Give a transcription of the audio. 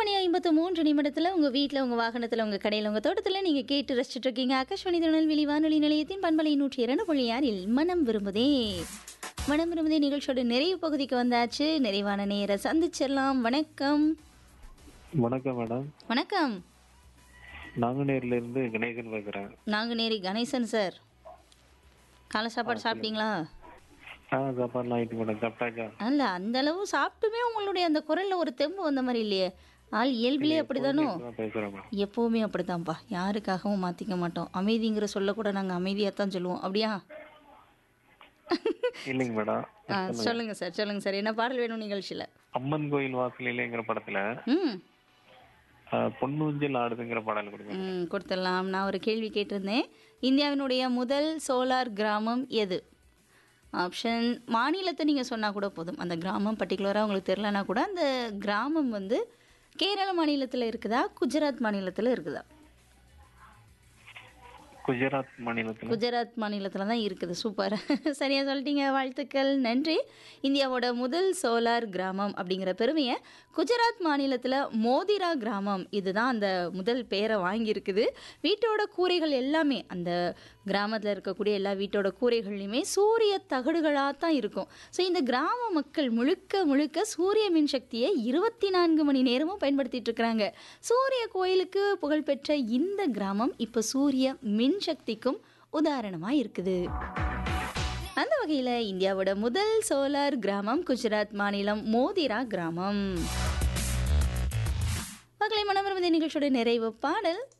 மணி ஐம்பத்து மூன்று நிமிடத்தில் உங்கள் வீட்டில் உங்கள் வாகனத்தில் உங்கள் கடையில் உங்கள் தோட்டத்தில் நீங்கள் கேட்டு ரசிச்சுட்டு இருக்கீங்க ஆகாஷ்வாணி திருநெல்வேலி வானொலி நிலையத்தின் பண்பலை நூற்றி இரண்டு புள்ளி ஆறில் மனம் விரும்புதே மனம் விரும்புதே நிகழ்ச்சியோட நிறைவு பகுதிக்கு வந்தாச்சு நிறைவான நேர சந்திச்சிடலாம் வணக்கம் வணக்கம் மேடம் வணக்கம் நாங்குநேர்ல இருந்து கணேசன் பேசுறேன் நாங்குநேரி கணேசன் சார் காலை சாப்பாடு சாப்பிட்டீங்களா ஆ சாப்பாடுலாம் ஆயிட்டு மேடம் சாப்பிட்டாச்சா அல்ல அந்த அளவு சாப்பிட்டுமே உங்களுடைய அந்த குரல்ல ஒரு தெம்பு வந்த மாதிரி இல்லையே ஆள் இயல்பிலே அப்படிதானோ இப்பதான் பேசுறேன் மேடம் எப்போவுமே அப்படித்தான்ப்பா யாருக்காகவும் மாற்றிக்க மாட்டோம் அமைதிங்கிற சொல்ல கூட நாங்கள் அமைதியாக தான் சொல்லுவோம் அப்படியா இல்லைங்க மேடம் ஆ சொல்லுங்க சார் சொல்லுங்க சார் என்ன பாடல் வேணும் நிகழ்ச்சியில் அம்மன் கோயில் வாசலிலேங்கிற படத்துல ம் ஆ, பொன்னூஞ்சல் ஆடுதுங்கிற பாடல் கொடுங்க ம் கொடுத்துடலாம் நான் ஒரு கேள்வி கேட்டிருந்தேன் இந்தியாவினுடைய முதல் சோலார் கிராமம் எது ஆப்ஷன் மாநிலத்தை நீங்கள் சொன்னால் கூட போதும் அந்த கிராமம் பர்டிகுலராக உங்களுக்கு தெரிலனா கூட அந்த கிராமம் வந்து கேரள மாநிலத்தில் இருக்குதா குஜராத் மாநிலத்தில் இருக்குதா குஜராத் மாநிலத்துல குஜராத் மாநிலத்தில் தான் இருக்குது சூப்பர் சரியாக சொல்லிட்டீங்க வாழ்த்துக்கள் நன்றி இந்தியாவோட முதல் சோலார் கிராமம் அப்படிங்கிற பெருமையை குஜராத் மாநிலத்தில் மோதிரா கிராமம் இதுதான் அந்த முதல் பெயரை வாங்கியிருக்குது வீட்டோட கூரைகள் எல்லாமே அந்த கிராமத்தில் இருக்கக்கூடிய எல்லா வீட்டோட கூரைகள்லையுமே சூரிய தகடுகளாக தான் இருக்கும் ஸோ இந்த கிராம மக்கள் முழுக்க முழுக்க சூரிய மின்சக்தியை இருபத்தி நான்கு மணி நேரமும் பயன்படுத்திட்டு இருக்கிறாங்க சூரிய கோயிலுக்கு புகழ்பெற்ற இந்த கிராமம் இப்போ சூரிய மின்சக்திக்கும் உதாரணமாக இருக்குது அந்த வகையில் இந்தியாவோட முதல் சோலார் கிராமம் குஜராத் மாநிலம் மோதிரா கிராமம் மக்களை மனமிருந்த நிகழ்ச்சியோட நிறைவு பாடல்